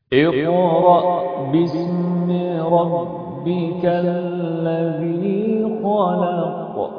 اقرأ باسم ربك الذي خلق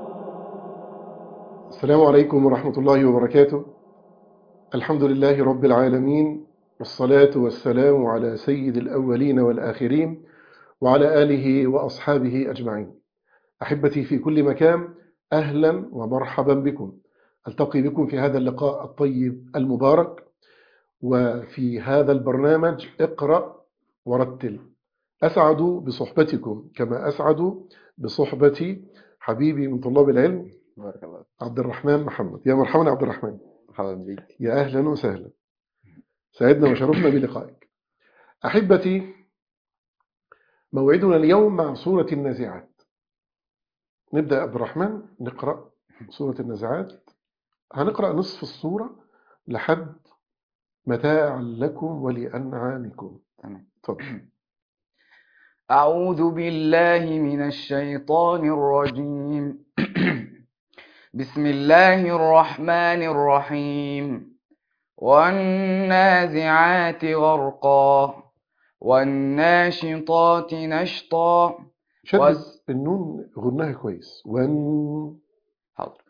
السلام عليكم ورحمة الله وبركاته الحمد لله رب العالمين والصلاة والسلام على سيد الأولين والآخرين وعلى آله وأصحابه أجمعين أحبتي في كل مكان أهلا ومرحبا بكم ألتقي بكم في هذا اللقاء الطيب المبارك وفي هذا البرنامج اقرأ ورتل أسعد بصحبتكم كما أسعد بصحبة حبيبي من طلاب العلم بارك الله عبد الرحمن محمد يا مرحبا يا عبد الرحمن مرحبا بك يا أهلا وسهلا سعدنا وشرفنا بلقائك أحبتي موعدنا اليوم مع سورة النازعات نبدأ يا عبد الرحمن نقرأ سورة النازعات هنقرأ نصف السورة لحد متاعا لكم ولأنعامكم تمام تفضل أعوذ بالله من الشيطان الرجيم بسم الله الرحمن الرحيم والنازعات غرقا والناشطات نشطا شدد وز- النون غناها كويس ون حاضر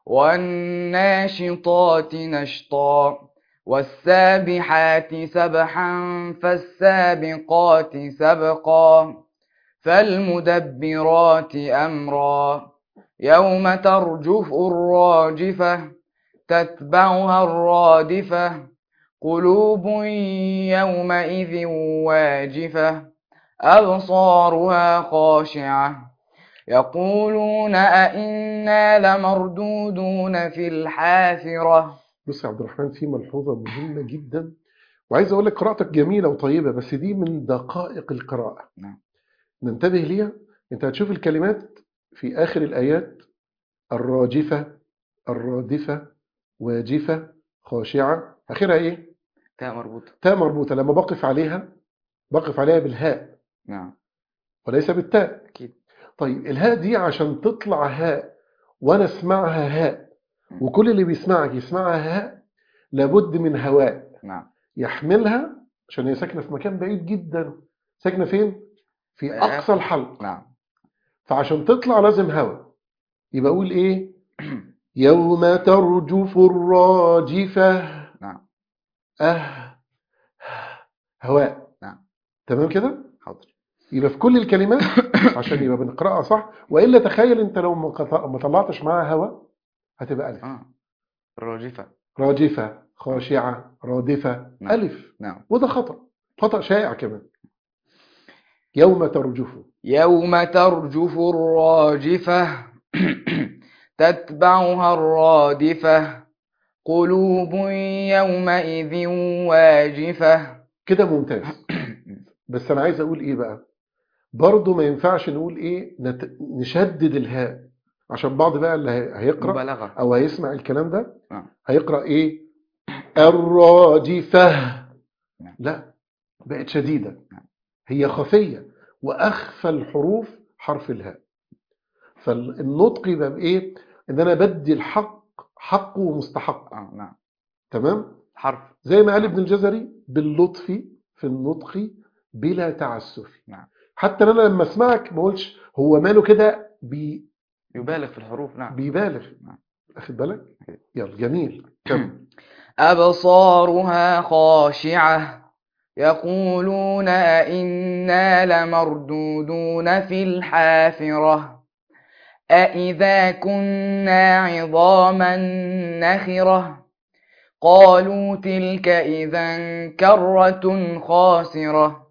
والناشطات نشطا والسابحات سبحا فالسابقات سبقا فالمدبرات أمرا يوم ترجف الراجفة تتبعها الرادفة قلوب يومئذ واجفة أبصارها خاشعة يقولون أئنا لمردودون في الحافرة بص يا عبد الرحمن في ملحوظة مهمة جدا وعايز أقول لك قراءتك جميلة وطيبة بس دي من دقائق القراءة نعم. ننتبه ليها أنت هتشوف الكلمات في آخر الآيات الراجفة الرادفة واجفة خاشعة آخرها إيه؟ تاء مربوطة تاء مربوطة لما بقف عليها بقف عليها بالهاء نعم وليس بالتاء أكيد طيب الهاء دي عشان تطلع هاء وأنا أسمعها هاء وكل اللي بيسمعك يسمعها هاء لابد من هواء نعم يحملها عشان هي ساكنه في مكان بعيد جدا ساكنه فين في في اقصى آخر. الحلق نعم فعشان تطلع لازم هواء يبقى اقول ايه يوم ترجف الراجفه نعم اه هواء نعم. تمام كده حاضر يبقى في كل الكلمات عشان يبقى بنقراها صح والا تخيل انت لو ما قط- ما طلعتش معاها هواء هتبقى الف آه. الراجفة راجفه خاشعه رادفه نعم. الف نعم وده خطأ خطأ شائع كمان يوم ترجف يوم ترجف الراجفة تتبعها الرادفة قلوب يومئذ واجفة كده ممتاز بس انا عايز اقول ايه بقى برضه ما ينفعش نقول ايه نت... نشدد الهاء عشان بعض بقى اللي هي- هيقرأ مبالغة او هيسمع الكلام ده نعم. هيقرأ ايه الراجفة نعم. لا بقت شديدة نعم. هي خفية واخفى الحروف حرف الهاء فالنطق يبقى بايه ان انا بدي الحق حقه ومستحقه آه. نعم تمام حرف زي ما قال ابن الجزري باللطف في النطق بلا تعسف نعم. حتى انا لما اسمعك ما اقولش هو ماله كده بي يبالغ في الحروف نعم بيبالغ نعم. اخد بالك يلا جميل كم أبصارها خاشعة يقولون أئنا لمردودون في الحافرة أئذا كنا عظاما نخرة قالوا تلك إذا كرة خاسرة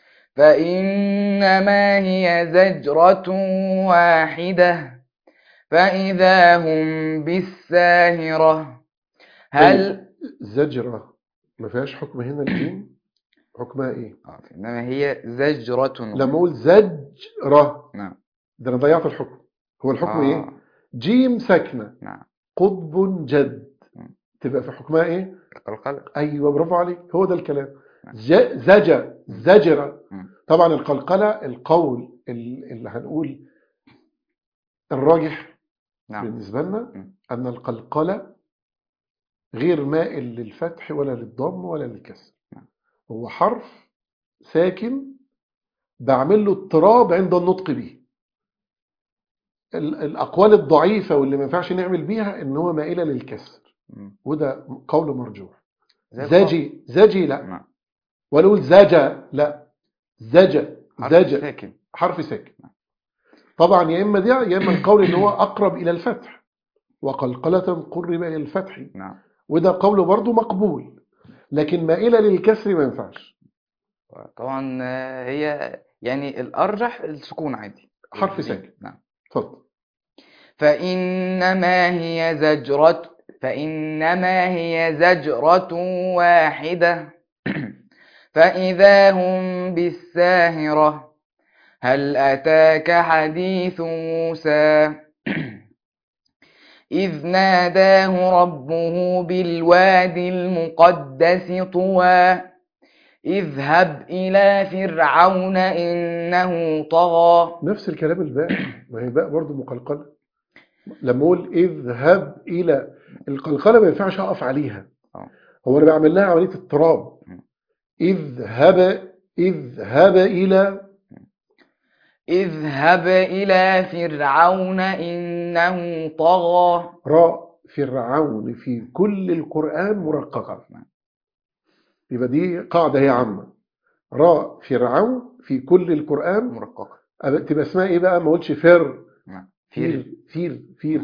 فإنما هي زجرة واحدة فإذا هم بالساهرة هل زجرة ما فيهاش حكم هنا الجيم حكمها ايه آه، إنما هي زجرة لما اقول زجرة نعم ده انا ضيعت الحكم هو الحكم ايه آه، جيم ساكنة نعم قطب جد مم. تبقى في حكمها ايه القلق ايوه برافو عليك هو ده الكلام نعم. ج- زجر زجرة مم. طبعا القلقلة القول ال- اللي هنقول الراجح نعم بالنسبة لنا مم. أن القلقلة غير مائل للفتح ولا للضم ولا للكسر نعم. هو حرف ساكن بعمل له اضطراب عند النطق به ال- الأقوال الضعيفة واللي ما ينفعش نعمل بيها إن هو مائلة للكسر مم. وده قول مرجوح زي زاجي زاجي القاف. لا نعم. ولا أقول زجا لا زجا حرف زجا ساكن حرف ساكن طبعا يا إما ده يا إما القول إن هو أقرب إلى الفتح وقلقلة قرب إلى الفتح نعم وده قول برضه مقبول لكن مائلة للكسر ما ينفعش طبعا آه، هي يعني الأرجح السكون عادي حرف الزين. ساكن. نعم اتفضل فإنما هي زجرة فإنما هي زجرة واحدة فإذا هم بالساهرة هل أتاك حديث موسى إذ ناداه ربه بالوادي المقدس طوى اذهب إلى فرعون إنه طغى نفس الكلام الباء ما هي باء برضه مقلقلة لما اقول اذهب الى القلقلة ما ينفعش اقف عليها آه. هو انا بعمل لها عملية اضطراب مم. اذهب اذهب الى اذهب إلى فرعون إنه طغى راء فرعون في كل القرآن مرققة يبقى دي قاعدة هي عامة راء فرعون في كل القرآن مرققة أب- تبقى اسمها ايه بقى ما اقولش فر نعم. فير فير فير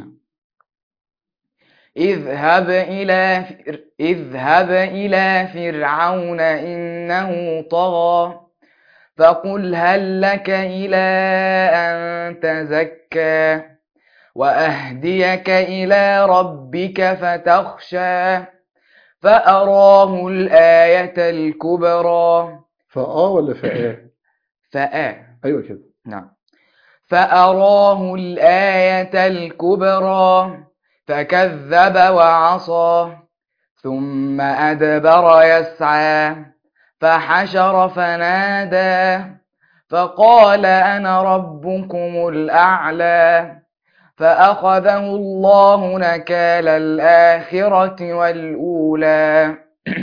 اذهب إلى فر... اذهب إلى فرعون إنه طغى فقل هل لك إلى أن تزكى وأهديك إلى ربك فتخشى فأراه الآية الكبرى فآه ولا فآه فآ ايوه كده نعم فأراه الآية الكبرى فكذب وعصى ثم أدبر يسعى فحشر فنادى فقال أنا ربكم الأعلى فأخذه الله نكال الآخرة والأولى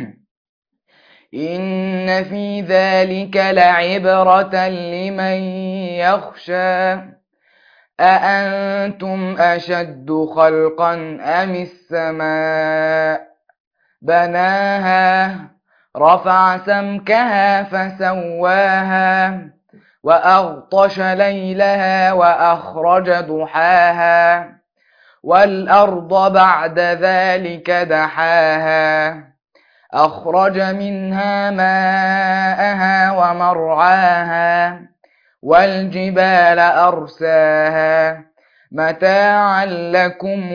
إن في ذلك لعبرة لمن يخشى أأنتم أشد خلقا أم السماء بناها رفع سمكها فسواها وأغطش ليلها وأخرج ضحاها والأرض بعد ذلك دحاها أخرج منها ماءها ومرعاها والجبال أرساها متاعا لكم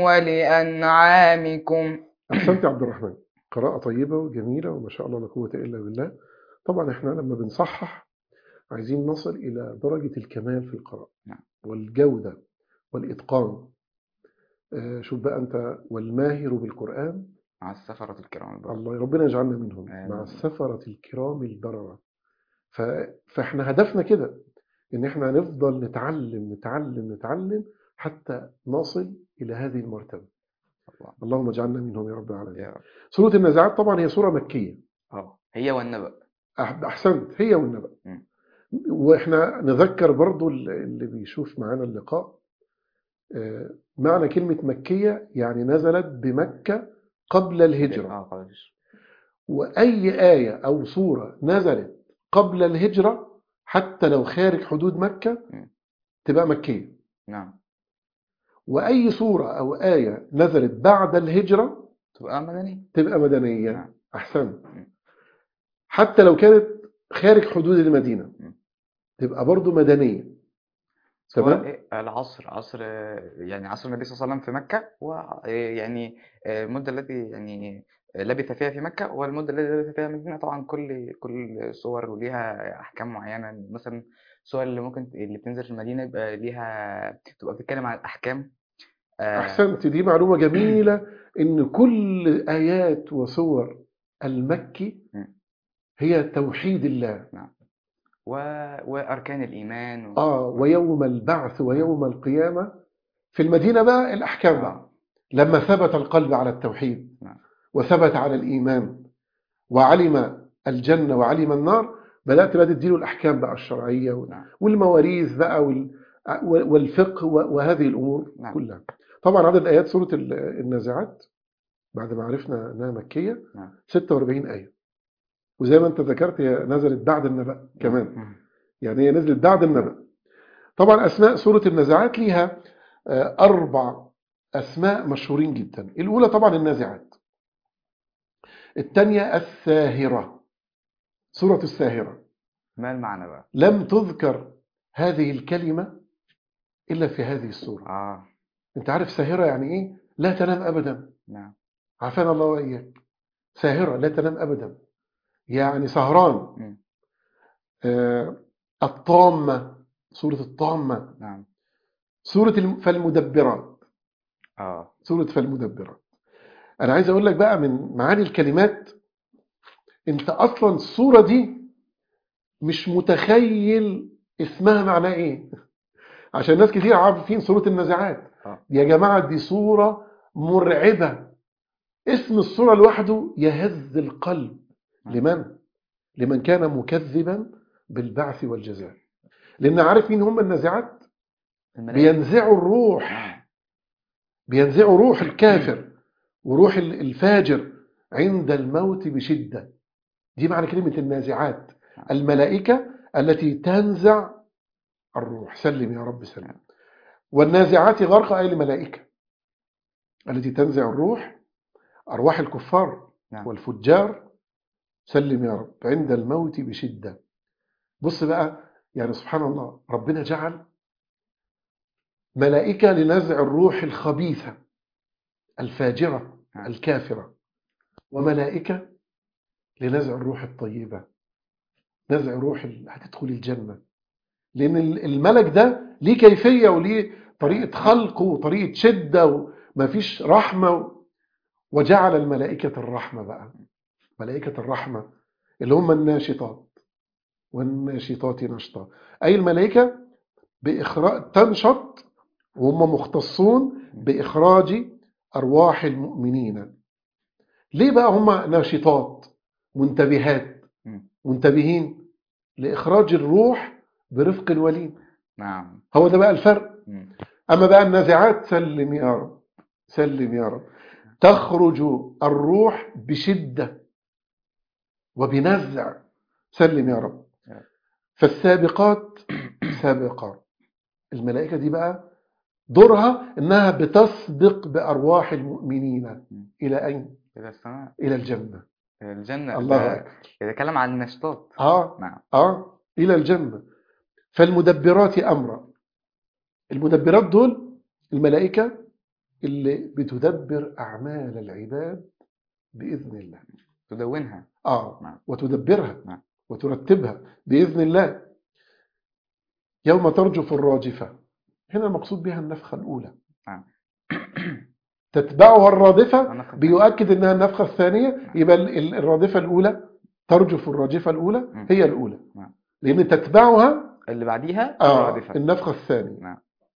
ولأنعامكم احسنت يا عبد الرحمن قراءة طيبة وجميلة وما شاء الله لا قوة إلا بالله طبعا احنا لما بنصحح عايزين نصل إلى درجة الكمال في القراءة نعم. والجودة والإتقان آه، شوف بقى أنت والماهر بالقرآن مع السفرة الكرام البررة. الله ربنا يجعلنا منهم آمين. مع السفرة الكرام البررة ف... فاحنا هدفنا كده ان احنا نفضل نتعلم نتعلم نتعلم حتى نصل الى هذه المرتبة الله. اللهم اجعلنا منهم يا رب العالمين يا رب. سورة النازعات طبعا هي سورة مكية اه هي والنبأ أح- احسنت هي والنبأ مم. واحنا نذكر برضو اللي بيشوف معانا اللقاء آه، معنى كلمة مكية يعني نزلت بمكة قبل الهجرة اه قال وأي آية أو سورة نزلت قبل الهجرة حتى لو خارج حدود مكة مم. تبقى مكية نعم وأي سورة أو آية نزلت بعد الهجرة تبقى مدنية تبقى مدنية نعم. أحسن مم. حتى لو كانت خارج حدود المدينة مم. تبقى برضو مدنية تمام سواء العصر عصر يعني عصر النبي صلى الله عليه وسلم في مكة ويعني المدة التي يعني لبث فيها في مكة والمدة التي لبث فيها المدينة طبعا كل كل صور وليها أحكام معينة مثلا الصور اللي ممكن اللي بتنزل في المدينة يبقى ليها تبقى بتتكلم عن الأحكام آه، أحسنت دي معلومة جميلة إن كل آيات وسور المكي مم. هي توحيد الله و... وأركان الإيمان و... آه ويوم البعث ويوم القيامة في المدينة بقى الأحكام بقى لما ثبت القلب على التوحيد نعم. وثبت على الإيمان وعلم الجنة وعلم النار بدأت بقى تديله الأحكام بقى الشرعية وال- نعم. والمواريث بقى وال- والفقه و- وهذه الأمور نعم. كلها طبعا عدد آيات سورة ال- النازعات بعد ما عرفنا أنها مكية نعم. 46 آية وزي ما أنت ذكرت هي نزلت بعد النبأ كمان مم. يعني هي نزلت بعد النبأ طبعا أسماء سورة النازعات ليها آه، أربع أسماء مشهورين جدا الأولى طبعا النازعات الثانية الساهرة سورة الساهرة ما المعنى بقى لم تذكر هذه الكلمة إلا في هذه السورة اه أنت عارف ساهرة يعني إيه؟ لا تنام أبدا نعم عافانا الله وإياك ساهرة لا تنام أبدا يعني سهران مم. آه، الطامة سورة الطامة نعم سورة الم- فالمدبرات اه سورة فالمدبرات أنا عايز أقول لك بقى من معاني الكلمات أنت أصلا السورة دي مش متخيل اسمها معناه إيه عشان ناس كتير عارفين سورة النازعات آه. يا جماعة دي سورة مرعبة اسم السورة لوحده يهز القلب نعم. لمن؟ لمن كان مكذبا بالبعث والجزاء لأن عارف مين هم النازعات؟ الملائكة بينزعوا الروح نعم بينزعوا روح الكافر وروح ال- الفاجر عند الموت بشدة دي معنى كلمة النازعات الملائكة التي تنزع الروح سلم يا رب سلم والنازعات غرق أي الملائكة التي تنزع الروح أرواح الكفار نعم. والفجار سلم يا رب عند الموت بشدة بص بقى يعني سبحان الله ربنا جعل ملائكة لنزع الروح الخبيثة الفاجرة نعم. الكافرة وملائكة لنزع الروح الطيبة نزع روح ال- هتدخل الجنة لأن ال- الملك ده ليه كيفية وليه طريقة خلقه وطريقة شدة ومفيش رحمة و- وجعل الملائكة الرحمة بقى ملائكة الرحمة اللي هم الناشطات والناشطات نشطا أي الملائكة بإخراج تنشط وهم مختصون بإخراج أرواح المؤمنين ليه بقى هم ناشطات منتبهات مم. منتبهين لإخراج الروح برفق ولين نعم هو ده بقى الفرق مم. أما بقى النازعات سلم يا رب سلم يا رب تخرج الروح بشدة وبنزع سلم يا رب فالسابقات سابقات الملائكة دي بقى دورها إنها بتسبق بأرواح المؤمنين إلى أين؟ إلى السماء إلى الجنة إلى الجنة الله ده أكبر يتكلم عن النشطات آه نعم آه إلى الجنة فالمدبرات أمرا المدبرات دول الملائكة اللي بتدبر أعمال العباد بإذن الله تدونها آه نعم. وتدبرها نعم. وترتبها بإذن الله يوم ترجف الراجفة هنا المقصود بها النفخة الأولى نعم. تتبعها الرادفة ونفخ بيؤكد انها النفخه الثانيه يبقى ال- ال- الرادفه الاولى ترجف الراجفه الاولى مم. هي الاولى نعم. لان تتبعها اللي بعديها آه الرادفة النفخه الثانيه نعم.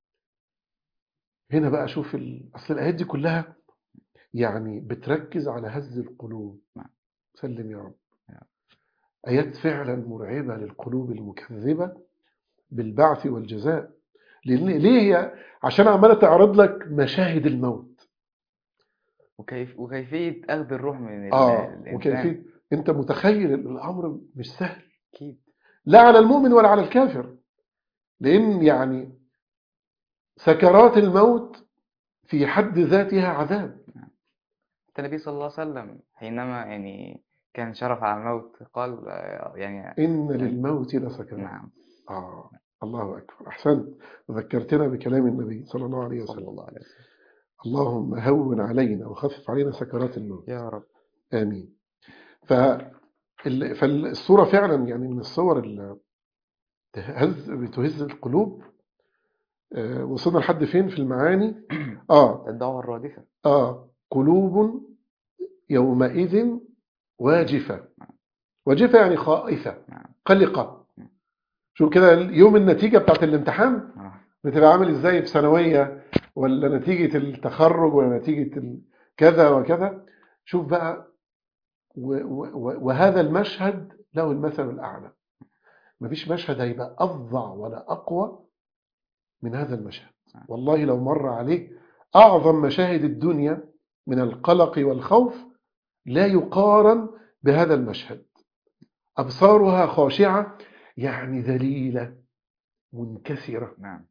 هنا بقى شوف ال... اصل الايات دي كلها يعني بتركز على هز القلوب نعم. سلم يا رب نعم. ايات فعلا مرعبه للقلوب المكذبه بالبعث والجزاء لان ليه هي عشان عماله تعرض لك مشاهد الموت وكيف وكيفية أخذ الروح من ال- اه الإنسان وكيفيه انت متخيل إن الامر مش سهل أكيد لا على المؤمن ولا على الكافر لأن يعني سكرات الموت في حد ذاتها عذاب حتى النبي صلى الله عليه وسلم حينما يعني كان شرف على الموت قال آه، يعني إن للموت لسكرات نعم آه الله أكبر أحسنت ذكرتنا بكلام النبي صلى الله عليه صلى وسلم الله عليه وسلم اللهم هون علينا وخفف علينا سكرات الموت يا رب آمين ف ال- فالصورة فعلا يعني من الصور اللي تهز بتهز القلوب آه، وصلنا لحد فين في المعاني آه الدعوة الرادفة آه قلوب يومئذ واجفة واجفة يعني خائفة نعم. قلقة شوف كده يوم النتيجة بتاعت الامتحان آه. بتبقى عامل ازاي في ثانوية ولا نتيجة التخرج ولا نتيجة ال- كذا وكذا شوف بقى و- و- وهذا المشهد له المثل الأعلى مفيش مشهد هيبقى أفظع ولا أقوى من هذا المشهد والله لو مر عليه أعظم مشاهد الدنيا من القلق والخوف لا يقارن بهذا المشهد أبصارها خاشعة يعني ذليلة منكسرة نعم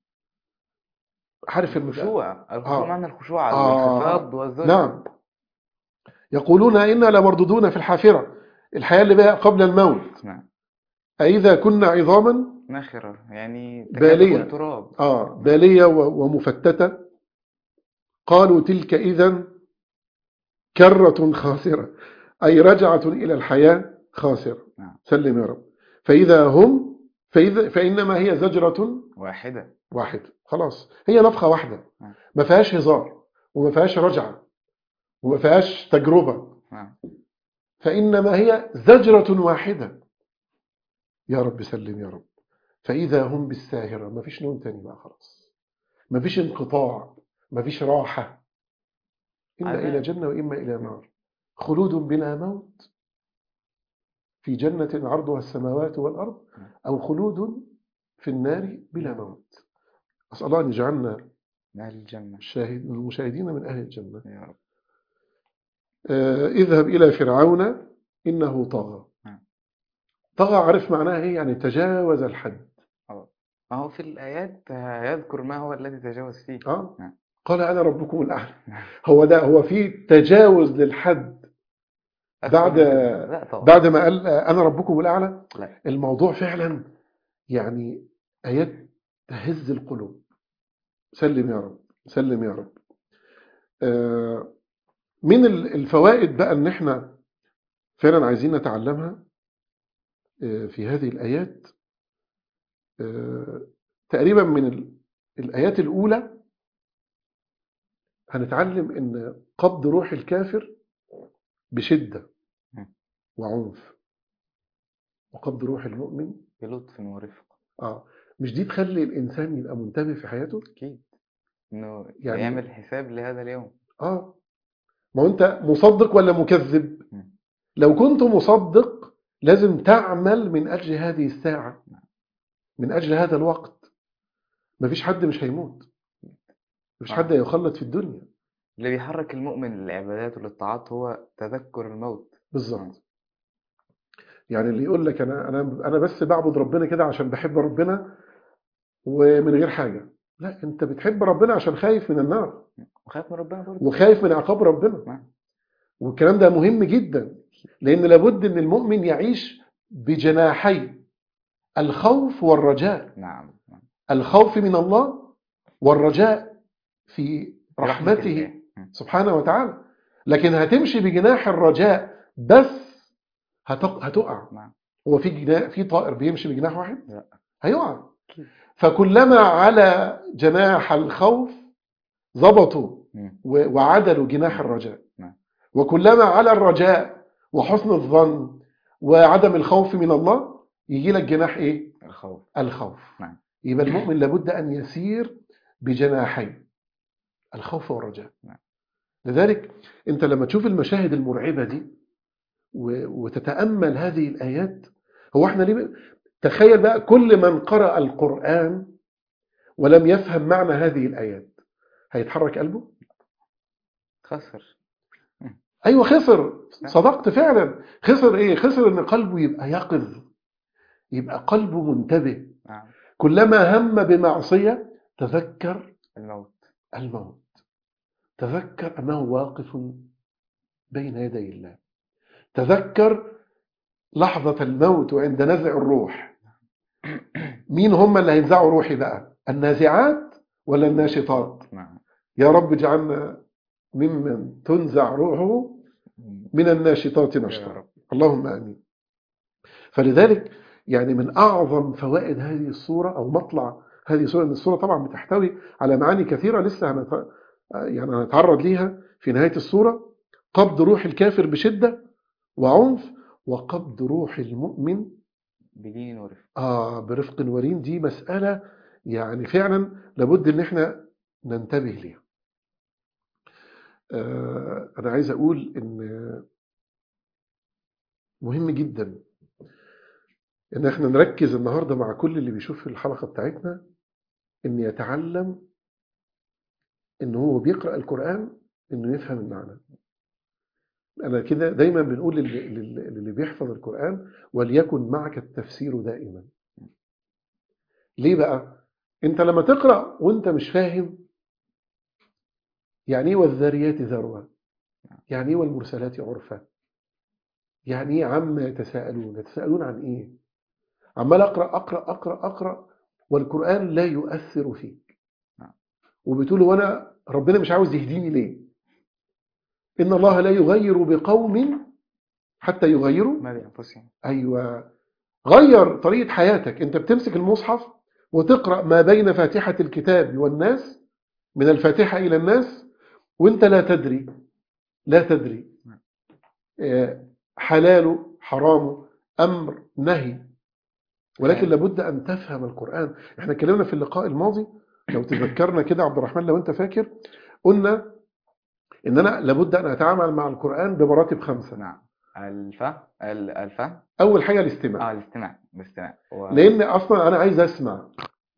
عارف الم- الخشوع الخشوع آه. معنى الخشوع آه. والانخفاض والذل نعم يقولون إنا لمردودون في الحافرة الحياة اللي بقى قبل الموت نعم أإذا كنا عظاما ناخرة يعني تكاد بالية. تكون تراب آه بالية و- ومفتتة قالوا تلك إذا كرة خاسرة أي رجعة إلى الحياة خاسرة نعم. سلم يا رب فإذا هم فإذا فإنما هي زجرة واحدة واحدة خلاص هي نفخة واحدة نعم. ما فيهاش هزار وما فيهاش رجعة وما فيهاش تجربة نعم فإنما هي زجرة واحدة يا رب سلم يا رب فإذا هم بالساهرة ما فيش نوم تاني بقى خلاص ما فيش انقطاع ما فيش راحة إما عذاب. إلى جنة وإما إلى نار خلود بلا موت في جنة عرضها السماوات والأرض أو خلود في النار بلا موت أسأل الله أن يجعلنا من أهل الجنة الشاهد المشاهدين من أهل الجنة يا رب آه، اذهب إلى فرعون إنه طغى نعم. طغى عارف معناها إيه يعني تجاوز الحد ما هو في الآيات يذكر ما هو الذي تجاوز فيه آه نعم. قال أنا ربكم الأعلى نعم. هو ده هو في تجاوز للحد بعد لا طبعا بعد ما قال آه، أنا ربكم الأعلى لا. الموضوع فعلا يعني آيات تهز القلوب سلم يا رب سلم يا رب آه، من ال- الفوائد بقى ان احنا فعلا عايزين نتعلمها آه، في هذه الآيات آه، تقريبا من ال- الآيات الأولى هنتعلم ان قبض روح الكافر بشدة م. وعنف وقبض روح المؤمن بلطف ورفق اه مش دي تخلي الإنسان يبقى منتبه في حياته أكيد إنه يعني- يعمل حساب لهذا اليوم اه ما هو انت مصدق ولا مكذب م. لو كنت مصدق لازم تعمل من اجل هذه الساعه من اجل هذا الوقت مفيش حد مش هيموت مفيش آه. حد هيخلد في الدنيا اللي بيحرك المؤمن للعبادات وللطاعات هو تذكر الموت بالظبط يعني اللي يقول لك انا انا انا بس بعبد ربنا كده عشان بحب ربنا ومن غير حاجه لا انت بتحب ربنا عشان خايف من النار وخايف من ربنا برضه وخايف من عقاب ربنا نعم. والكلام ده مهم جدا لأن لابد أن المؤمن يعيش بجناحي الخوف والرجاء نعم نعم. الخوف من الله والرجاء في برحمة رحمته الله. م. سبحانه وتعالى لكن هتمشي بجناح الرجاء بس هتق- هتقع نعم. هو في جناح في طائر بيمشي بجناح واحد لا. هيقع أكيد. فكلما على جناح الخوف ضبطوا م. و- وعدلوا جناح الرجاء نعم. وكلما على الرجاء وحسن الظن وعدم الخوف من الله يجي لك جناح ايه الخوف الخوف نعم. يبقى المؤمن لابد ان يسير بجناحين الخوف والرجاء نعم. لذلك انت لما تشوف المشاهد المرعبه دي و- وتتامل هذه الايات هو احنا ليه تخيل بقى كل من قرأ القرآن ولم يفهم معنى هذه الآيات هيتحرك قلبه خسر ايوه خسر صدقت فعلا خسر ايه خسر ان قلبه يبقى يقظ يبقى قلبه منتبه نعم كلما هم بمعصيه تذكر الموت الموت تذكر انه واقف بين يدي الله تذكر لحظه الموت وعند نزع الروح مين هم اللي هينزعوا روحي بقى النازعات ولا الناشطات نعم يا رب اجعلنا ممن تنزع روحه من الناشطات يا نشطا رب اللهم امين فلذلك يعني من اعظم فوائد هذه الصوره او مطلع هذه الصوره ان الصوره طبعا بتحتوي على معاني كثيره لسه هنت... يعني هنتعرض ليها في نهايه الصوره قبض روح الكافر بشده وعنف وقبض روح المؤمن بدين ورفق آه برفق ورين دي مسألة يعني فعلا لابد ان احنا ننتبه ليها آه انا عايز اقول ان مهم جدا ان احنا نركز النهارده مع كل اللي بيشوف الحلقه بتاعتنا ان يتعلم ان هو بيقرا القران انه يفهم المعنى انا كده دايما بنقول للي, للي للي بيحفظ القران وليكن معك التفسير دائما ليه بقى انت لما تقرا وانت مش فاهم يعني ايه والذاريات ذروه يعني ايه والمرسلات عرفا يعني ايه عما يتساءلون يتساءلون عن ايه عمال اقرا اقرا اقرا اقرا والقران لا يؤثر فيك نعم. وبتقول وانا ربنا مش عاوز يهديني ليه ان الله لا يغير بقوم حتى يغيروا ما بأنفسهم ايوه غير طريقه حياتك انت بتمسك المصحف وتقرا ما بين فاتحه الكتاب والناس من الفاتحه الى الناس وانت لا تدري لا تدري آه، حلاله حرامه امر نهي ولكن نعم. لابد ان تفهم القران احنا اتكلمنا في اللقاء الماضي لو تذكرنا كده عبد الرحمن لو انت فاكر قلنا ان انا لابد ان اتعامل مع القران بمراتب خمسه نعم الفهم ال- الفهم اول حاجه الاستماع اه الاستماع الاستماع و... لان اصلا انا عايز اسمع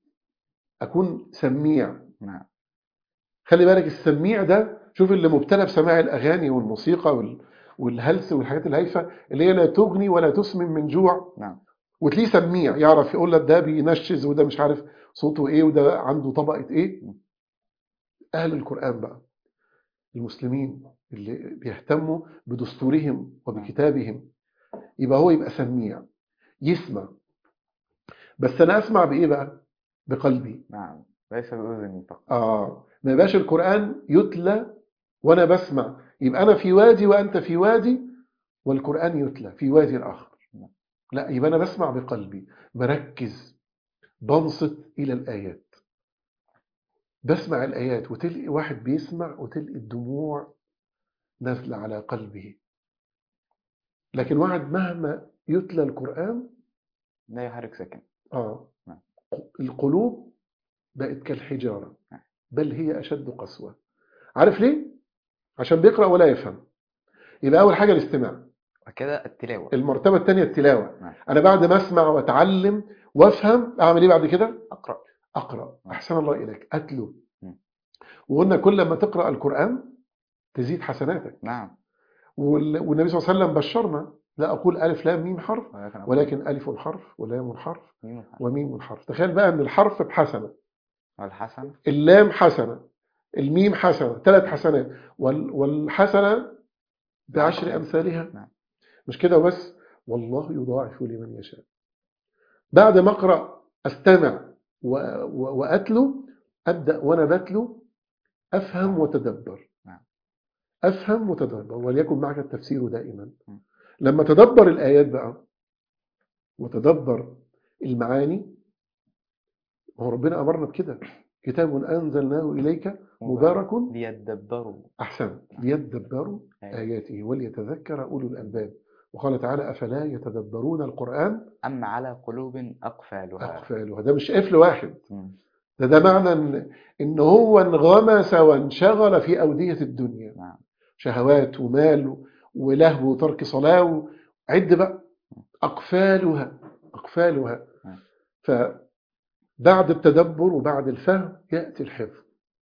اكون سميع نعم خلي بالك السميع ده شوف اللي مبتلى بسماع الاغاني والموسيقى وال... والهلس والحاجات الهايفه اللي هي لا تغني ولا تسمن من جوع نعم وتلاقيه سميع يعرف يقول لك ده بينشز وده مش عارف صوته ايه وده عنده طبقه ايه اهل القران بقى المسلمين اللي بيهتموا بدستورهم وبكتابهم يبقى هو يبقى سميع يسمع بس انا اسمع بايه بقى بقلبي نعم ليس بأذني فقط اه ما يبقاش القران يتلى وانا بسمع يبقى انا في وادي وانت في وادي والقران يتلى في وادي اخر لا يبقى انا بسمع بقلبي بركز بنصت الى الايات بسمع الايات وتلقي واحد بيسمع وتلقي الدموع نازله على قلبه لكن واحد مهما يتلى القران لا يحرك ساكن اه نعم. القلوب بقت كالحجاره بل هي اشد قسوه عارف ليه عشان بيقرا ولا يفهم يبقى اول حاجه الاستماع وكده التلاوة المرتبه الثانيه التلاوه نعم. انا بعد ما اسمع واتعلم وافهم اعمل ايه بعد كده أقرأ اقرا نعم. احسن الله اليك اتلو مم. وقلنا كل ما تقرا القران تزيد حسناتك نعم وال- والنبي صلى الله عليه وسلم بشرنا لا اقول الف لام ميم حرف ولكن أقول ولكن الف حرف ولام حرف ميم الحسن وميم حرف تخيل بقى ان الحرف بحسنه والحسن اللام حسنه الميم حسنه ثلاث حسنات وال- والحسنه بعشر امثالها نعم. مش كده بس والله يضاعف لمن يشاء بعد ما اقرا استمع و- و- واتلو ابدا وانا بتلو افهم وتدبر نعم. افهم وتدبر وليكن معك التفسير دائما م. لما تدبر الايات بقى وتدبر المعاني هو ربنا امرنا بكده كتاب انزلناه اليك مبارك ليدبروا احسن ليدبروا آيات. آياته وليتذكر أولو الألباب وقال تعالى أفلا يتدبرون القرآن أم على قلوب أقفالها أقفالها ده مش قفل واحد مم. ده ده معنى إن, إن هو انغمس وانشغل في أودية الدنيا نعم شهوات ومال ولهو وترك صلاة و- عد بقى أقفالها أقفالها نعم. فبعد التدبر وبعد الفهم يأتي الحفظ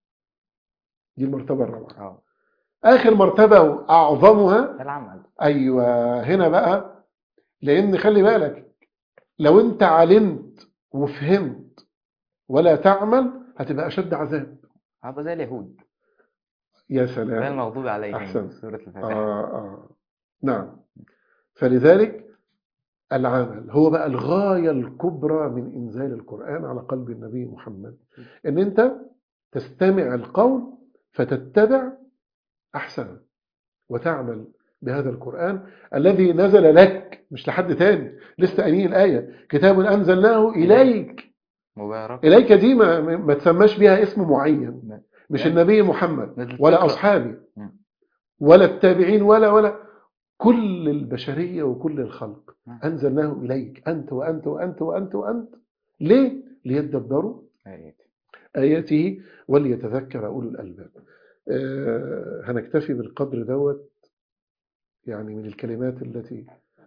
دي المرتبة الرابعة اه آخر مرتبة وأعظمها العمل ايوه هنا بقى لان خلي بالك لو انت علمت وفهمت ولا تعمل هتبقى اشد عذاب هذا زي اليهود يا زي سلام المغضوب عليهم أحسن. في سورة الفاتحة آه آه. نعم فلذلك العمل هو بقى الغاية الكبرى من إنزال القرآن على قلب النبي محمد إن أنت تستمع القول فتتبع أحسن وتعمل بهذا القرآن الذي نزل لك مش لحد تاني لسه قايلين الآية كتاب أنزلناه إليك مبارك إليك دي ما, ما تسماش بيها اسم معين نعم. مش يعني النبي محمد نزلت ولا تقرأ. أصحابي مم. ولا التابعين ولا ولا كل البشرية وكل الخلق نعم. أنزلناه إليك أنت وأنت وأنت وأنت وأنت ليه؟ ليتدبروا آيات. آياته وليتذكر أولو الألباب آه، هنكتفي بالقدر دوت يعني من الكلمات التي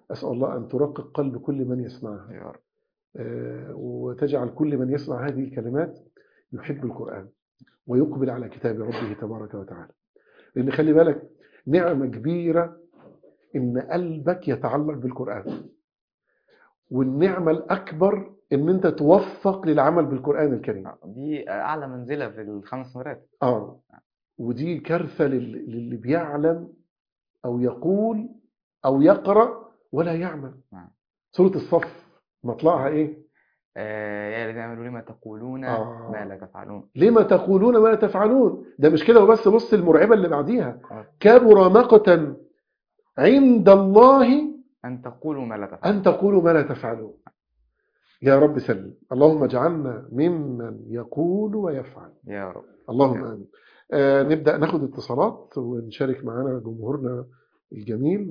أسأل الله أن ترقق قلب كل من يسمعها يا رب آه، وتجعل كل من يسمع هذه الكلمات يحب القرآن ويقبل على كتاب ربه تبارك وتعالى لأن خلي بالك نعمة كبيرة إن قلبك يتعلق بالقرآن والنعمة الأكبر إن أنت توفق للعمل بالقرآن الكريم دي أعلى منزلة في الخمس مرات آه ودي كارثة لل- للي بيعلم أو يقول أو يقرأ ولا يعمل نعم. سورة الصف مطلعها إيه؟ آه، يا الذين آمنوا لما تقولون آه. ما لا تفعلون لما تقولون ما لا تفعلون ده مش كده وبس بص المرعبة اللي بعديها آه. كبر مقتا عند الله أن تقولوا ما لا تفعلون أن تقولوا ما لا تفعلون يا رب سلم اللهم اجعلنا ممن يقول ويفعل يا رب اللهم آمين آه نبدأ ناخد اتصالات ونشارك معنا جمهورنا الجميل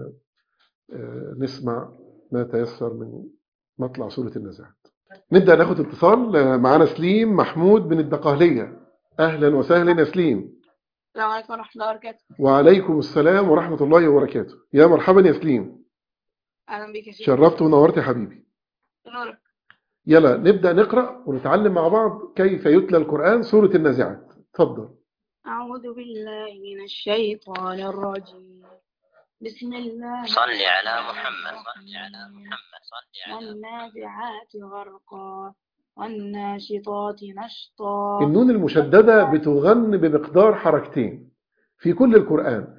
ونسمع ما تيسر من مطلع سورة النزعات نبدأ ناخد اتصال آه، معنا سليم محمود من الدقهلية أهلا وسهلا يا سليم السلام عليكم ورحمة الله وبركاته وعليكم السلام ورحمة الله وبركاته يا مرحبا يا سليم أهلا بك يا شيخ شرفت ونورت يا حبيبي نورك يلا نبدأ نقرأ ونتعلم مع بعض كيف يتلى القرآن سورة النازعات تفضل أعوذ بالله من الشيطان الرجيم بسم الله صل على محمد صل على محمد صل على والنازعات غرقا والناشطات نشطا النون المشددة بتغن بمقدار حركتين في كل القرآن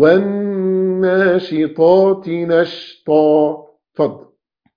والناشطات نشطا تفضل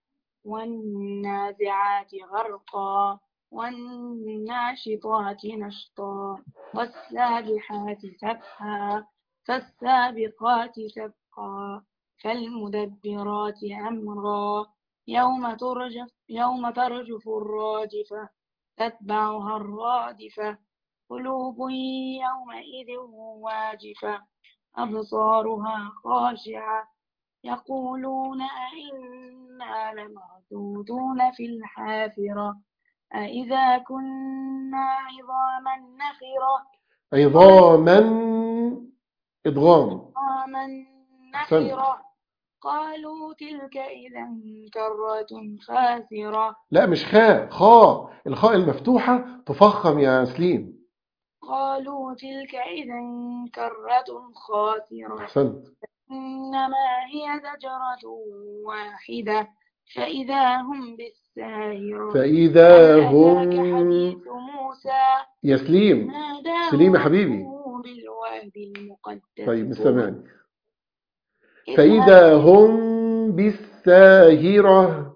والنازعات غرقا والناشطات نشطا والسابحات سبحا فالسابقات سبقا فالمدبرات أمرا يوم ترجف يوم ترجف الراجفة تتبعها الرادفة قلوب يومئذ واجفة أبصارها خاشعة يقولون أئنا لمردودون في الحافرة أئذا كنا عظاما نخرة عظاما إدغام عظاما أحسنت. نخرة قالوا تلك إذا كرة خاسرة لا مش خاء خاء الخاء المفتوحة تفخم يا سليم قالوا تلك إذا كرة خاسرة أحسنت إنما هي زجرة واحدة فإذا هم بالساهرة فإذا هل أتاك هم حديث موسى يا سليم ناداه سليم يا حبيبي. ربه بالوادي المقدس طيب طوى. مستمعني اذهب فإذا هم بالساهرة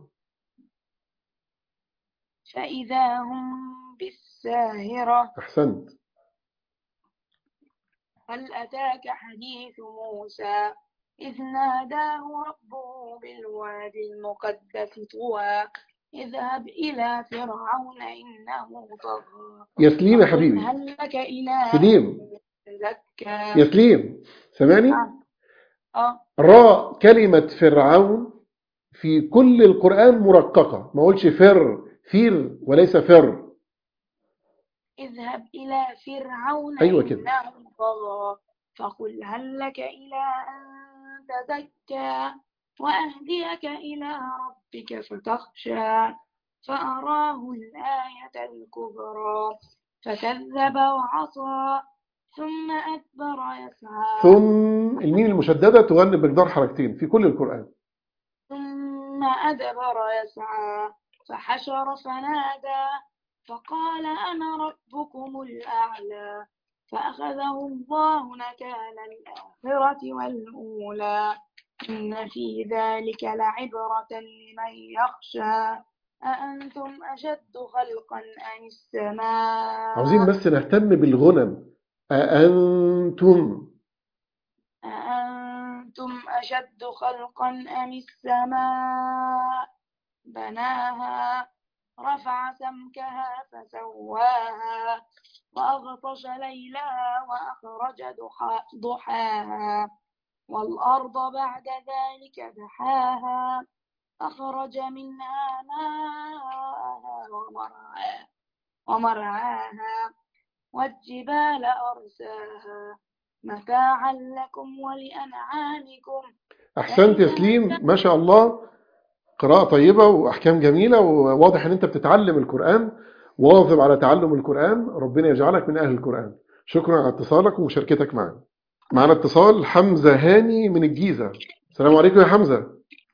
فإذا هم بالساهرة أحسنت هل أتاك حديث موسى إذ ناداه ربه بالوادي المقدس طوى اذهب إلى فرعون إنه طغى يا سليم يا فقل حبيبي هل لك إلى سليم تزكى يا سليم سامعني آه راء كلمة فرعون في كل القرآن مرققة ما قولش فر فير وليس فر اذهب إلى فرعون أيوة كده. إنه طغى فقل هل لك إلى أن تزكى وأهديك إلى ربك فتخشى فأراه الآية الكبرى فكذب وعصى ثم أدبر يسعى ثم الميم المشددة تغني بمقدار حركتين في كل القرآن ثم أدبر يسعى فحشر فنادى فقال أنا ربكم الأعلى فأخذه الله نكال الآخرة والأولى إن في ذلك لعبرة لمن يخشى أأنتم أشد خلقا أم السماء عاوزين بس نهتم بالغنم أأنتم أأنتم أشد خلقا أم السماء بناها رفع سمكها فسواها وأغطش ليلها وأخرج ضحا- ضحاها والأرض بعد ذلك دحاها أخرج منها ماءها ومرعاها ومرعاها والجبال أرساها متاعا لكم ولأنعامكم أحسنت يا سليم ما شاء الله قراءة طيبة وأحكام جميلة وواضح إن أنت بتتعلم القرآن واظب على تعلم القرآن ربنا يجعلك من أهل القرآن شكرا على اتصالك ومشاركتك معنا معنا اتصال حمزة هاني من الجيزة السلام عليكم يا حمزة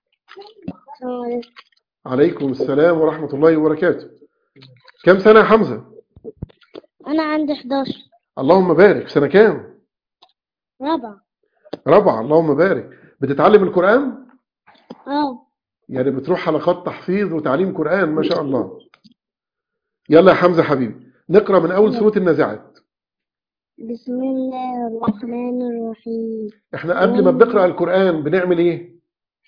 عليكم السلام ورحمة الله وبركاته كم سنة يا حمزة أنا عندي 11 اللهم بارك سنة كام رابعة رابعة اللهم بارك بتتعلم القرآن اه يعني بتروح حلقات تحفيظ وتعليم قرآن ما شاء الله يلا يا حمزة حبيبي نقرأ من أول سورة النازعات بسم الله الرحمن الرحيم احنا قبل ما بنقرأ القرآن بنعمل ايه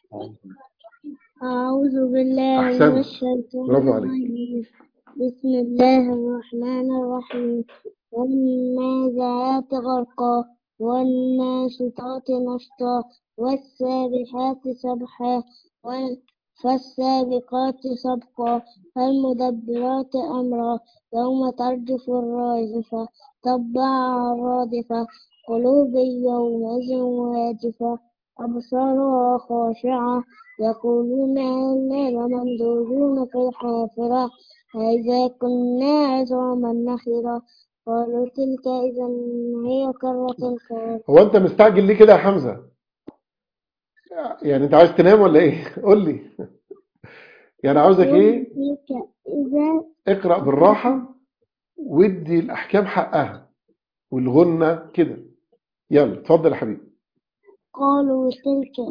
أعوذ بالله أحسنت. من الشيطان برافو عليك. الرجيم بسم الله الرحمن الرحيم والنازعات غرقا والناشطات نشطا والسابحات سبحا وال- فالسابقات سبقا فالمدبرات أمرا يوم ترجف الراجفة تبعها الرادفة قلوب يومئذ واجفة أبصارها خاشعة يقولون إنا لممدودون في الحافرة أإذا كنا عظاما نخرة قالوا تلك إذا هي كرة خاسرة هو انت مستعجل ليه كده يا حمزة يعني انت عايز تنام ولا ايه قول لي يعني عاوزك ايه تلك إذا اقرأ بالراحة وادي الأحكام حقها والغنة كده يلا اتفضل يا حبيبي قالوا تلك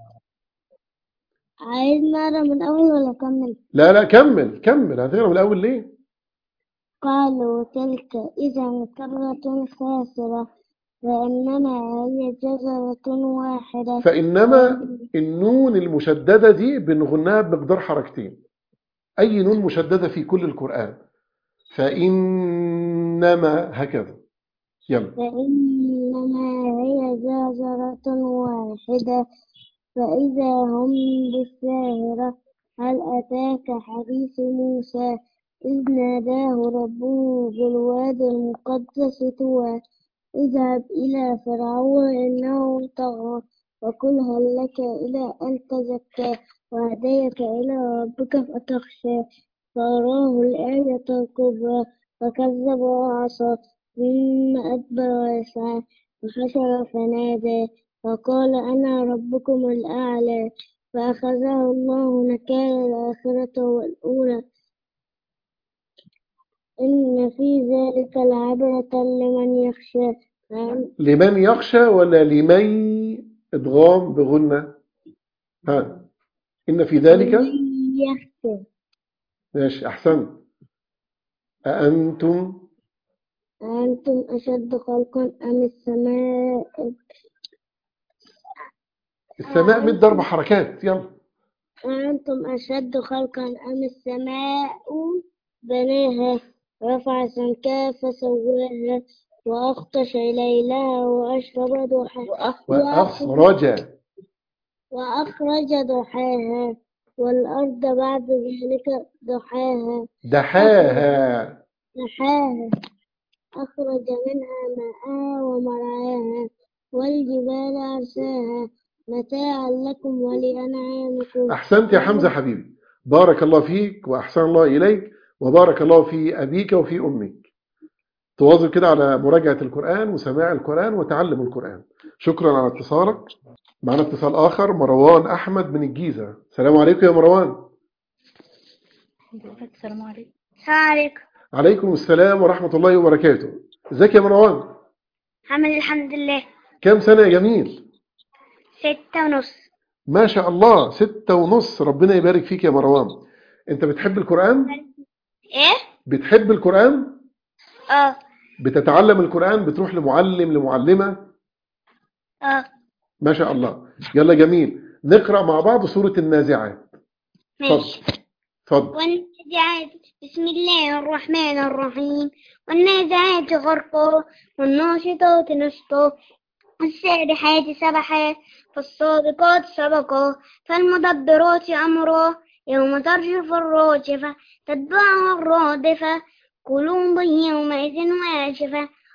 عايز نقرا من الأول ولا أكمل؟ لا لا كمل كمل هتقرأ من الأول ليه قالوا تلك إذا كرة خاسرة فإنما هي جزرة واحدة فإنما النون المشددة دي بنغنها بمقدار حركتين أي نون مشددة في كل القرآن فإنما هكذا يلا فإنما هي جزرة واحدة فإذا هم بالساهرة هل أتاك حديث موسى إذ ناداه ربه بالوادي المقدس طوى اذهب إلى فرعون إنه طغى وقل هل لك إلى أن تزكى وهديك إلى ربك فتخشى فأراه الآية الكبرى فكذب وعصى ثم أدبر ويسعى وحشر فنادى فقال أنا ربكم الأعلى فأخذه الله نكال الآخرة والأولى إن في ذلك لعبرة لمن يخشى فأن- لمن يخشى ولا لمن إدغام بغنة ها إن في ذلك لمن يخشى ماشي أحسنت أأنتم أأنتم أشد خلقا أم السماء السماء مد أربع حركات يلا أأنتم أشد خلقا أم السماء بناها رفع سمكها فسواها وأغطش ليلها وأشرب ضحاها وأخرج وأخرج ضحاها والأرض بعد ذلك ضحاها دحاها ضحاها أخرج منها ماءها ومرعاها والجبال أرساها متاعا لكم ولأنعامكم أحسنت يا حمزة حبيبي بارك الله فيك وأحسن الله إليك وبارك الله في أبيك وفي أمك تواظب كده على مراجعة القرآن وسماع القرآن وتعلم القرآن شكرا على اتصالك معنا اتصال آخر مروان أحمد من الجيزة السلام عليكم يا مروان السلام عليكم السلام عليكم عليكم السلام ورحمة الله وبركاته ازيك يا مروان حمد الحمد لله كم سنة يا جميل ستة ونص ما شاء الله ستة ونص ربنا يبارك فيك يا مروان انت بتحب القرآن إيه؟ بتحب القرآن آه بتتعلم القرآن بتروح لمعلم لمعلمة آه ما شاء الله يلا جميل نقرأ مع بعض سورة النازعات ماشي اتفضل والنازعات بسم الله الرحمن الرحيم والنازعات غرقا والناشطات نشطا والسابحات سبحا فالصادقات سبقا فالمدبرات أمرا يوم ترجف الراجفة تتبعها الرادفة قلوب يومئذ واجفة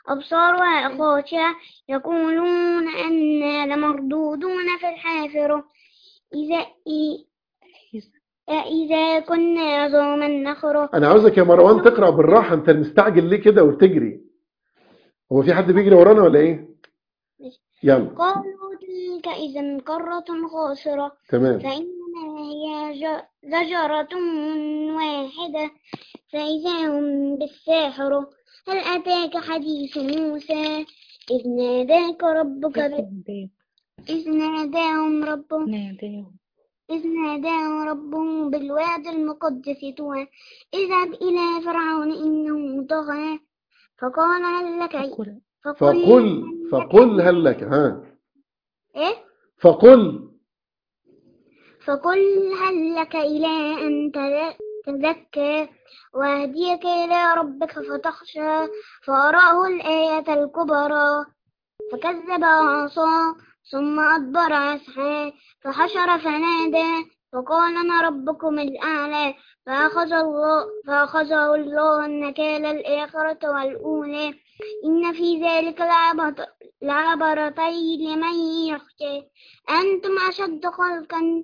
أبصارها خاشعة يقولون أنا لمردودون في الحافرة إذا إي- إذا كنا عظاما نخرة انا عاوزك يا مروان تقرا بالراحه انت مستعجل ليه كده وبتجري هو في حد بيجري ورانا ولا ايه يلا قالوا تلك إذا كرة خاسرة تمام فإنما هي ج- زجرة واحدة فإذا هم بالساحرة هل أتاك حديث موسى إذ ناداك ربك ب... إذ ناداهم ربهم إذ ناداهم ربهم بالواد المقدس طوى اذهب إلى فرعون إنه طغى فقال هل لك فقل فقل هل لك ها إيه؟ فقل فقل هل لك إلى أن تذ- تزكى وأهديك إلى ربك فتخشى فأراه الآية الكبرى فكذب وعصى ثم أدبر يسعى فحشر فنادى فقال أنا ربكم الأعلى فأخذ الله فأخذه الله النكال الآخرة والأولى إن في ذلك لعبرة لعبرتين لمن يخشى أنتم أشد خلقا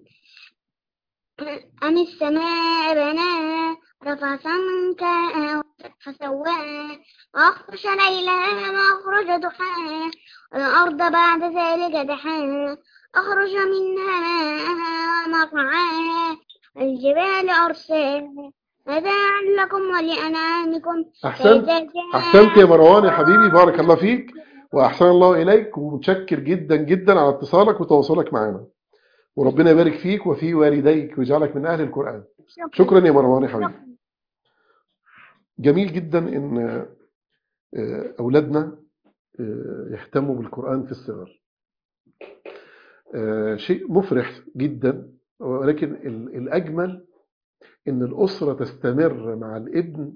أم السماء بناها رفع سمكها فسواها وأخرج ليلها وأخرج ضحاها والأرض بعد ذلك دحاها أخرج منها ماءها ومرعاها والجبال أرساها متاعا لكم ولأنعامكم احسنت فإذا جاء احسنت يا مروان يا حبيبي بارك الله فيك واحسن الله اليك ومتشكر جدا جدا على اتصالك وتواصلك معنا وربنا يبارك فيك وفي والديك ويجعلك من اهل القران شكرا يا مروان يا حبيبي جميل جدا ان آه، اولادنا آه، يهتموا بالقران في الصغر آه، شيء مفرح جدا ولكن ال- الاجمل ان الاسره تستمر مع الابن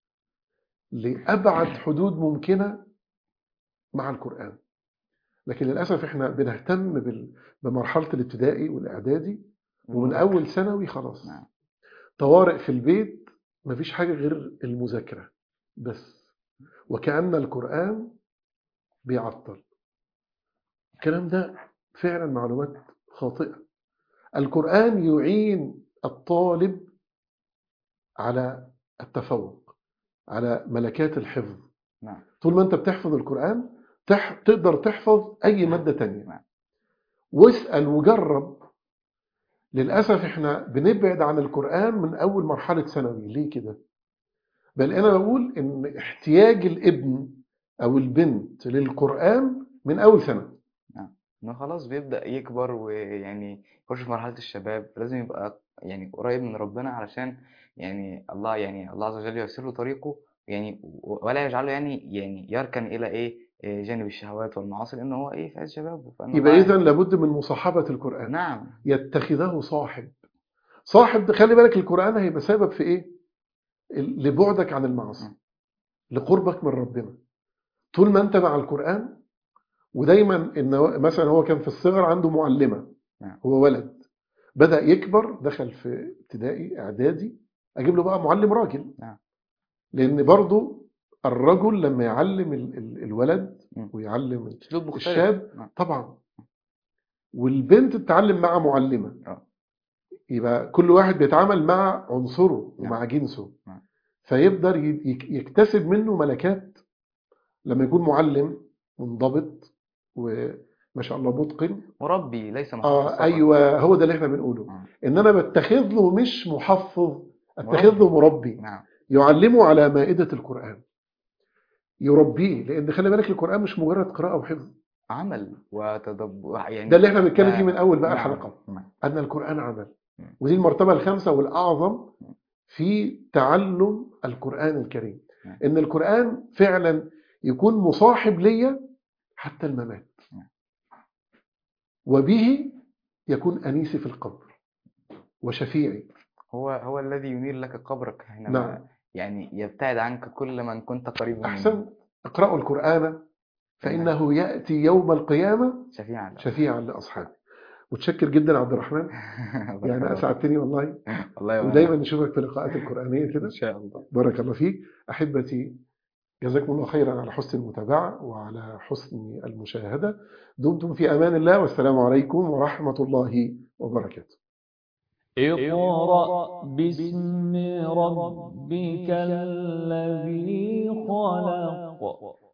لابعد حدود ممكنه مع القران لكن للاسف احنا بنهتم بال- بمرحله الابتدائي والاعدادي ومن اول ثانوي خلاص نعم. طوارئ في البيت مفيش حاجه غير المذاكره بس وكأن القرآن بيعطل الكلام ده فعلا معلومات خاطئة القرآن يعين الطالب على التفوق على ملكات الحفظ نعم طول ما انت بتحفظ القرآن تح... تقدر تحفظ أي مادة تانية نعم. واسأل وجرب للأسف احنا بنبعد عن القرآن من أول مرحلة ثانوي ليه كده؟ بل أنا بقول إن احتياج الابن أو البنت للقرآن من أول سنة انه خلاص بيبدأ يكبر ويعني يخش في مرحلة الشباب لازم يبقى يعني قريب من ربنا علشان يعني الله يعني الله عز وجل ييسر له طريقه يعني و- ولا يجعله يعني يعني يركن إلى إيه إيه جانب الشهوات والمعاصي لأنه هو إيه في عز شبابه فإنه يبقى الله إذا لابد من مصاحبة القرآن نعم يتخذه صاحب صاحب ده خلي بالك القرآن هيبقى سبب في إيه؟ ال- لبعدك عن المعاصي م. لقربك من ربنا طول ما أنت مع القرآن ودايما إن هو- مثلا هو كان في الصغر عنده معلمة نعم. هو ولد بدأ يكبر دخل في ابتدائي إعدادي أجيب له بقى معلم راجل نعم. لأن برضو الرجل لما يعلم ال- ال- الولد م. ويعلم أسلوب مختلف الشاب نعم. طبعا والبنت تتعلم مع معلمة آه. يبقى كل واحد بيتعامل مع عنصره نعم. ومع جنسه نعم. فيقدر ي- يك- يكتسب منه ملكات لما يكون معلم منضبط وما شاء الله متقن مربي ليس محفوظ اه فقط. ايوه هو ده اللي احنا بنقوله آه. ان انا بتخذ له مش محفظ اتخذ له مربي نعم يعلمه على مائدة القرآن يربيه لان خلي بالك القرآن مش مجرد قراءة وحفظ عمل وتدبر يعني ده اللي احنا بنتكلم ده- فيه من اول بقى نعم. الحلقة نعم. أن القرآن عمل مم. ودي المرتبة الخامسة والأعظم في تعلم القرآن الكريم نعم. إن القرآن فعلا يكون مصاحب ليا حتى الممات نعم. وبه يكون أنيسي في القبر وشفيعي هو هو الذي ينير لك قبرك حينما نعم. يعني يبتعد عنك كل من كنت قريب منه أحسن اقرأوا القرآن فإنه يأتي يوم القيامة شفيعا شفيعا لأصحابه متشكر جدا عبد الرحمن بارك يعني الله. أسعدتني والله والله وأنا- ودايما نشوفك في اللقاءات القرآنية كده ان شاء الله بارك الله فيك أحبتي جزاكم الله خيرا على حسن المتابعة وعلى حسن المشاهدة دمتم في أمان الله والسلام عليكم ورحمة الله وبركاته اقرأ باسم ربك الذي خلق